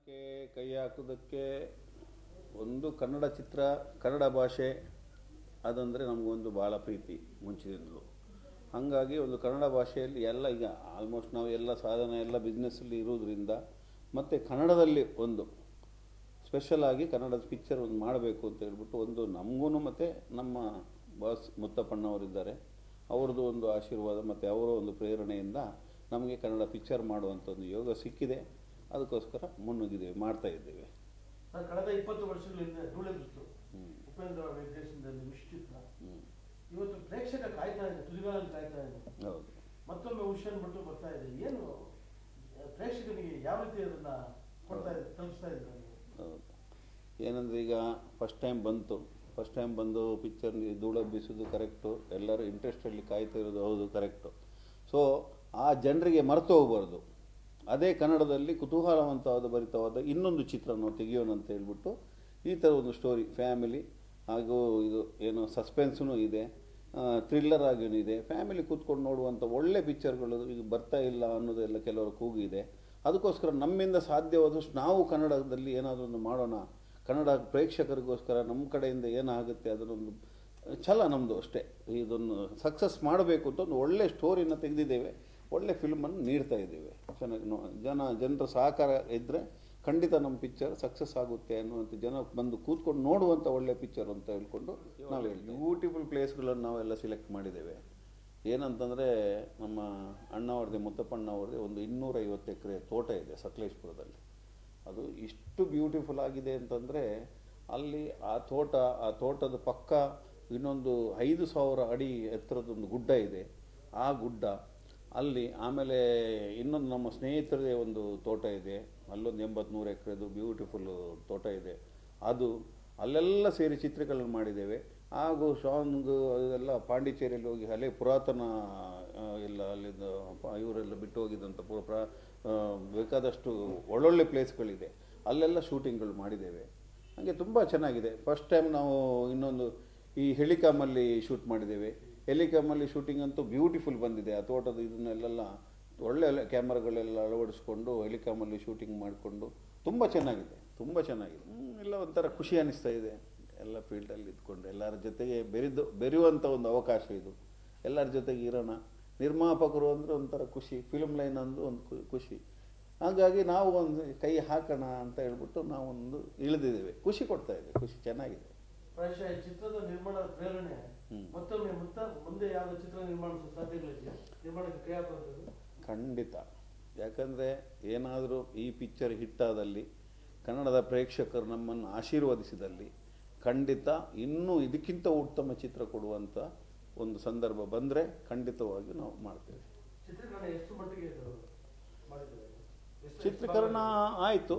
ಕನ್ನಡಕ್ಕೆ ಕೈ ಹಾಕೋದಕ್ಕೆ ಒಂದು ಕನ್ನಡ ಚಿತ್ರ ಕನ್ನಡ ಭಾಷೆ ಅದಂದರೆ ನಮಗೊಂದು ಭಾಳ ಪ್ರೀತಿ ಮುಂಚಿನಿಂದಲೂ ಹಾಗಾಗಿ ಒಂದು ಕನ್ನಡ ಭಾಷೆಯಲ್ಲಿ ಎಲ್ಲ ಈಗ ಆಲ್ಮೋಸ್ಟ್ ನಾವು ಎಲ್ಲ ಸಾಧನ ಎಲ್ಲ ಬಿಸ್ನೆಸ್ಸಲ್ಲಿ ಇರೋದ್ರಿಂದ ಮತ್ತು ಕನ್ನಡದಲ್ಲಿ ಒಂದು ಸ್ಪೆಷಲ್ ಆಗಿ ಕನ್ನಡದ ಪಿಕ್ಚರ್ ಒಂದು ಮಾಡಬೇಕು ಅಂತ ಹೇಳ್ಬಿಟ್ಟು ಒಂದು ನಮಗೂ ಮತ್ತು ನಮ್ಮ ಬಾಸ್ ಮುತ್ತಪ್ಪಣ್ಣವರಿದ್ದಾರೆ ಅವ್ರದ್ದು ಒಂದು ಆಶೀರ್ವಾದ ಮತ್ತು ಅವರ ಒಂದು ಪ್ರೇರಣೆಯಿಂದ ನಮಗೆ ಕನ್ನಡ ಪಿಕ್ಚರ್ ಮಾಡುವಂಥ ಒಂದು ಯೋಗ ಸಿಕ್ಕಿದೆ ಅದಕ್ಕೋಸ್ಕರ ಮುನ್ನುಗ್ಗಿದ್ದೇವೆ ಮಾಡ್ತಾ ಇದ್ದೇವೆ ಸರ್ ಕಳೆದ ಇಪ್ಪತ್ತು ವರ್ಷಗಳಿಂದ ಧೂಳೆ ಬಿಸಿಲು ಹ್ಮ್. ಉಪೇಂದ್ರ ಅವರ ನಿರ್ದೇಶನದಲ್ಲಿ ಮಿಶ್ಚಿತ್ರ ಹ್ಮ್. ಇವತ್ತು ಪ್ರೇಕ್ಷಕ ಕಾಯ್ತಾ ಇದೆ ತುದಿಗಾಲಲ್ಲಿ ಕಾಯ್ತಾ ಇದೆ ಹೌದು ಮತ್ತೊಮ್ಮೆ ಉಷನ್ ಬಿಟ್ಟು ಬರ್ತಾ ಇದೆ ಏನು ಆ, ಪ್ರೇಕ್ಷಕನಿಗೆ ಯಾವ ರೀತಿ ಅದನ್ನ ಕೊಡ್ತಾ ಇದೆ ತಲುಪಿಸ್ತಾ ಇದ್ದಾರೆ ನೀವು ಹೌದು ಏನಂದರೆ ಈಗ ಫಸ್ಟ್ ಟೈಮ್ ಬಂತು ಫಸ್ಟ್ ಟೈಮ್ ಬಂದು ಪಿಕ್ಚರ್ ಧೂಳ ಬೀಸೋದು ಕರೆಕ್ಟು ಎಲ್ಲರೂ ಇಂಟ್ರೆಸ್ಟಲ್ಲಿ ಕಾಯ್ತಾ ಇರೋದು ಹೌದು ಕರೆಕ್ಟು ಸೊ ಆ ಜನರಿಗೆ ಮರೆತು ಹೋಗ್ಬಾರ್ದು ಅದೇ ಕನ್ನಡದಲ್ಲಿ ಕುತೂಹಲವಂತವಾದ ಭರಿತವಾದ ಇನ್ನೊಂದು ಚಿತ್ರನ ತೆಗೆಯೋಣ ಅಂತ ಹೇಳ್ಬಿಟ್ಟು ಈ ಥರ ಒಂದು ಸ್ಟೋರಿ ಫ್ಯಾಮಿಲಿ ಹಾಗೂ ಇದು ಏನು ಸಸ್ಪೆನ್ಸೂ ಇದೆ ಥ್ರಿಲ್ಲರ್ ಆಗಿಯೂ ಇದೆ ಫ್ಯಾಮಿಲಿ ಕೂತ್ಕೊಂಡು ನೋಡುವಂಥ ಒಳ್ಳೆ ಪಿಕ್ಚರ್ಗಳು ಈಗ ಬರ್ತಾ ಇಲ್ಲ ಅನ್ನೋದೆಲ್ಲ ಕೆಲವರು ಕೂಗಿದೆ ಅದಕ್ಕೋಸ್ಕರ ನಮ್ಮಿಂದ ಸಾಧ್ಯವಾದಷ್ಟು ನಾವು ಕನ್ನಡದಲ್ಲಿ ಏನಾದರೂ ಒಂದು ಮಾಡೋಣ ಕನ್ನಡ ಪ್ರೇಕ್ಷಕರಿಗೋಸ್ಕರ ನಮ್ಮ ಕಡೆಯಿಂದ ಏನಾಗುತ್ತೆ ಅದನ್ನೊಂದು ಛಲ ನಮ್ಮದು ಅಷ್ಟೇ ಇದನ್ನು ಸಕ್ಸಸ್ ಮಾಡಬೇಕು ಅಂತ ಒಂದು ಒಳ್ಳೆ ಸ್ಟೋರಿನ ತೆಗೆದಿದ್ದೇವೆ ಒಳ್ಳೆ ಫಿಲ್ಮನ್ನು ನೀಡ್ತಾ ಇದ್ದೇವೆ ಚೆನ್ನಾಗಿ ನೋ ಜನ ಜನರ ಸಹಕಾರ ಇದ್ದರೆ ಖಂಡಿತ ನಮ್ಮ ಪಿಕ್ಚರ್ ಸಕ್ಸಸ್ ಆಗುತ್ತೆ ಅನ್ನುವಂಥ ಜನ ಬಂದು ಕೂತ್ಕೊಂಡು ನೋಡುವಂಥ ಒಳ್ಳೆ ಪಿಕ್ಚರ್ ಅಂತ ಹೇಳ್ಕೊಂಡು ನಾವು ಹೇಳ್ತೀವಿ ಬ್ಯೂಟಿಫುಲ್ ಪ್ಲೇಸ್ಗಳನ್ನು ನಾವೆಲ್ಲ ಸಿಲೆಕ್ಟ್ ಮಾಡಿದ್ದೇವೆ ಏನಂತಂದರೆ ನಮ್ಮ ಅಣ್ಣವ್ರದ್ದೇ ಮುತ್ತಪ್ಪಣ್ಣ ಅವ್ರದ್ದೇ ಒಂದು ಇನ್ನೂರೈವತ್ತು ಎಕರೆ ತೋಟ ಇದೆ ಸಕಲೇಶ್ಪುರದಲ್ಲಿ ಅದು ಇಷ್ಟು ಬ್ಯೂಟಿಫುಲ್ ಆಗಿದೆ ಅಂತಂದರೆ ಅಲ್ಲಿ ಆ ತೋಟ ಆ ತೋಟದ ಪಕ್ಕ ಇನ್ನೊಂದು ಐದು ಸಾವಿರ ಅಡಿ ಎತ್ತರದೊಂದು ಗುಡ್ಡ ಇದೆ ಆ ಗುಡ್ಡ ಅಲ್ಲಿ ಆಮೇಲೆ ಇನ್ನೊಂದು ನಮ್ಮ ಸ್ನೇಹಿತರದೇ ಒಂದು ತೋಟ ಇದೆ ಅಲ್ಲೊಂದು ಎಂಬತ್ತ್ಮೂರು ಎಕರೆದು ಬ್ಯೂಟಿಫುಲ್ ತೋಟ ಇದೆ ಅದು ಅಲ್ಲೆಲ್ಲ ಸೇರಿ ಚಿತ್ರಗಳನ್ನು ಮಾಡಿದ್ದೇವೆ ಹಾಗೂ ಶಾಂಗ್ ಅದೆಲ್ಲ ಪಾಂಡಿಚೇರಿಯಲ್ಲಿ ಹೋಗಿ ಹಳೆ ಪುರಾತನ ಆ, ಎಲ್ಲ ಅಲ್ಲಿಂದ ಪ- ಇವರೆಲ್ಲ ಬಿಟ್ಟು ಹೋಗಿದ್ದಂಥ ಪುರ ಪ್ರ- ಆ, ಬೇಕಾದಷ್ಟು ಒಳ್ಳೊಳ್ಳೆ ಪ್ಲೇಸ್ಗಳಿದೆ ಅಲ್ಲೆಲ್ಲ ಶೂಟಿಂಗ್ಗಳು ಮಾಡಿದ್ದೇವೆ ಹಾಗೆ ತುಂಬ ಚೆನ್ನಾಗಿದೆ ಫಸ್ಟ್ ಟೈಮ್ ನಾವು ಇನ್ನೊಂದು ಈ ಹೆಲಿಕಾಮಲ್ಲಿ ಶೂಟ್ ಮಾಡಿದ್ದೇವೆ ಹೆಲಿಕಾಮಲ್ಲಿ ಶೂಟಿಂಗ್ ಅಂತೂ ಬ್ಯೂಟಿಫುಲ್ ಬಂದಿದೆ ಆ ತೋಟದ ಇದನ್ನೆಲ್ಲ ಒಳ್ಳೆ ಒಳ್ಳೆ ಕ್ಯಾಮ್ರಾಗಳೆಲ್ಲ ಅಳವಡಿಸ್ಕೊಂಡು ಹೆಲಿಕಾಮಲ್ಲಿ ಶೂಟಿಂಗ್ ಮಾಡಿಕೊಂಡು ತುಂಬ ಚೆನ್ನಾಗಿದೆ ತುಂಬ ಚೆನ್ನಾಗಿದೆ ಹ್ಮ್, ಎಲ್ಲ ಒಂಥರ ಖುಷಿ ಅನ್ನಿಸ್ತಾ ಇದೆ ಎಲ್ಲ ಫೀಲ್ಡಲ್ಲಿ ಇದ್ಕೊಂಡು ಎಲ್ಲರ ಜೊತೆಗೆ ಬೆರೆದು ಬೆರೆಯುವಂಥ ಒಂದು ಅವಕಾಶ ಇದು ಎಲ್ಲರ ಜೊತೆಗೆ ಇರೋಣ ನಿರ್ಮಾಪಕರು ಅಂದರೆ ಒಂಥರ ಖುಷಿ ಫಿಲ್ಮ್ ಲೈನ್ ಅಂದ್ರೆ ಒಂದು ಖು- ಖುಷಿ ಹಾಗಾಗಿ ನಾವು ಒಂದು ಕೈ ಹಾಕೋಣ ಅಂತ ಹೇಳ್ಬಿಟ್ಟು ನಾವು ಒಂದು ಇಳಿದಿದ್ದೇವೆ ಖುಷಿ ಕೊಡ್ತಾ ಇದೆ ಖುಷಿ ಚೆನ್ನಾಗಿದೆ ಪ್ರಾಯಶಃ ಈ ಚಿತ್ರದ ನಿರ್ಮಾಣದ ಪ್ರೇರಣೆ ಹ್ಮ್. ಮತ್ತೊಮ್ಮೆ ಮುತ್ತ ಮುಂದೆ ಯಾವ್ದು ಚಿತ್ರ ನಿರ್ಮಾಣಿಸುವ ಸಾಧ್ಯತೆಗಳಿದೆಯಾ ನಿರ್ಮಾಣಕ್ಕೆ ಕೈ ಹಾಕುವಂಥದ್ದು ಖಂಡಿತ ಯಾಕಂದರೆ ಏನಾದರೂ ಈ ಪಿಕ್ಚರ್ ಹಿಟ್ಟಾದಲ್ಲಿ ಕನ್ನಡದ ಪ್ರೇಕ್ಷಕರು ನಮ್ಮನ್ನು ಆಶೀರ್ವದಿಸಿದಲ್ಲಿ ಖಂಡಿತ ಇನ್ನೂ ಇದಕ್ಕಿಂತ ಉತ್ತಮ ಚಿತ್ರ ಕೊಡುವಂಥ ಒಂದು ಸಂದರ್ಭ ಬಂದರೆ ಖಂಡಿತವಾಗಿ ನಾವು ಮಾಡ್ತೇವೆ ಚಿತ್ರೀಕರಣ ಎಷ್ಟು ಮಟ್ಟಿಗೆ ಇದು ಮಾಡಿದ್ದಾರೆ ಎಷ್ಟು- ಚಿತ್ರೀಕರಣ ಆಯಿತು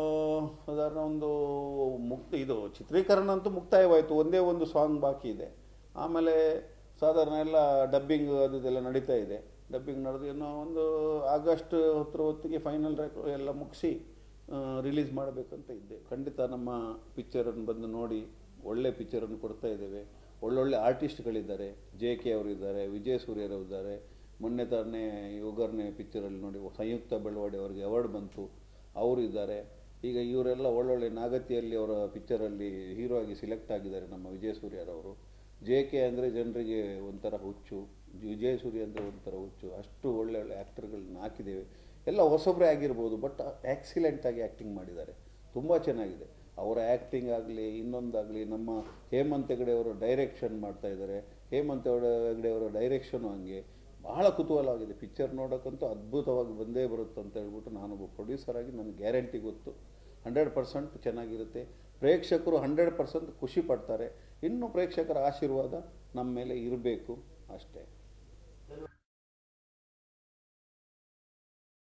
ಸಾಧಾರಣ ಒಂದು ಮುಕ್ತ ಇದು ಚಿತ್ರೀಕರಣ ಅಂತೂ ಮುಕ್ತಾಯವಾಯಿತು ಒಂದೇ ಒಂದು ಸಾಂಗ್ ಬಾಕಿ ಇದೆ ಆಮೇಲೆ ಸಾಧಾರಣ ಎಲ್ಲ ಡಬ್ಬಿಂಗ್ ಅದು ಇದೆಲ್ಲ ನಡೀತಾ ಇದೆ ಡಬ್ಬಿಂಗ್ ನಡೆದು ಏನೋ ಒಂದು ಆಗಸ್ಟ್ ಹತ್ರ ಹೊತ್ತಿಗೆ ಫೈನಲ್ ಎಲ್ಲ ಮುಗಿಸಿ ರಿಲೀಸ್ ಮಾಡಬೇಕಂತ ಇದ್ದೆ ಖಂಡಿತ ನಮ್ಮ ಪಿಕ್ಚರನ್ನು ಬಂದು ನೋಡಿ ಒಳ್ಳೆ ಪಿಕ್ಚರನ್ನು ಕೊಡ್ತಾ ಇದ್ದೇವೆ ಒಳ್ಳೊಳ್ಳೆ ಆರ್ಟಿಸ್ಟ್ಗಳಿದ್ದಾರೆ ಜೆ ಕೆ ಅವರಿದ್ದಾರೆ ವಿಜಯ್ ಸೂರ್ಯರವರಿದ್ದಾರೆ ಮೊನ್ನೆ ತಾನೇ ಯೋಗರ್ನೆ ಪಿಕ್ಚರಲ್ಲಿ ನೋಡಿ ಸಂಯುಕ್ತ ಬೆಳವಾಡಿ ಅವರಿಗೆ ಅವಾರ್ಡ್ ಬಂತು ಅವರು ಇದ್ದಾರೆ ಈಗ ಇವರೆಲ್ಲ ಒಳ್ಳೊಳ್ಳೆ ನಾಗತಿಯಲ್ಲಿ ಅವರ ಪಿಕ್ಚರಲ್ಲಿ ಹೀರೋ ಆಗಿ ಸಿಲೆಕ್ಟ್ ಆಗಿದ್ದಾರೆ ನಮ್ಮ ವಿಜಯ ಸೂರ್ಯರವರು ಜೆ ಕೆ ಅಂದರೆ ಜನರಿಗೆ ಒಂಥರ ಹುಚ್ಚು ವಿಜಯ ಸೂರ್ಯ ಅಂದರೆ ಒಂಥರ ಹುಚ್ಚು ಅಷ್ಟು ಒಳ್ಳೆ ಒಳ್ಳೆ ಆ್ಯಕ್ಟರ್ಗಳನ್ನ ಹಾಕಿದ್ದೇವೆ ಎಲ್ಲ ಹೊಸಬ್ರೇ ಆಗಿರ್ಬೋದು ಬಟ್ ಆಗಿ ಆ್ಯಕ್ಟಿಂಗ್ ಮಾಡಿದ್ದಾರೆ ತುಂಬ ಚೆನ್ನಾಗಿದೆ ಅವರ ಆ್ಯಕ್ಟಿಂಗ್ ಆಗಲಿ ಇನ್ನೊಂದಾಗಲಿ ನಮ್ಮ ಹೇಮಂತ್ ಹೆಗಡೆ ಅವರು ಡೈರೆಕ್ಷನ್ ಮಾಡ್ತಾ ಇದ್ದಾರೆ ಹೇಮಂತ್ ಹೆಗಡೆ ಅವರ ಡೈರೆಕ್ಷನು ಹಂಗೆ ಬಹಳ ಕುತೂಹಲವಾಗಿದೆ ಪಿಕ್ಚರ್ ನೋಡೋಕ್ಕಂತೂ ಅದ್ಭುತವಾಗಿ ಬಂದೇ ಬರುತ್ತೆ ಅಂತ ಹೇಳ್ಬಿಟ್ಟು ನಾನೊಬ್ಬ ಪ್ರೊಡ್ಯೂಸರ್ ಆಗಿ ನನಗೆ ಗ್ಯಾರಂಟಿ ಗೊತ್ತು ಹಂಡ್ರೆಡ್ ಪರ್ಸೆಂಟ್ ಚೆನ್ನಾಗಿರುತ್ತೆ ಪ್ರೇಕ್ಷಕರು ಹಂಡ್ರೆಡ್ ಪರ್ಸೆಂಟ್ ಖುಷಿ ಪಡ್ತಾರೆ ಇನ್ನು ಪ್ರೇಕ್ಷಕರ ಆಶೀರ್ವಾದ ನಮ್ಮ ಮೇಲೆ ಇರಬೇಕು ಅಷ್ಟೇ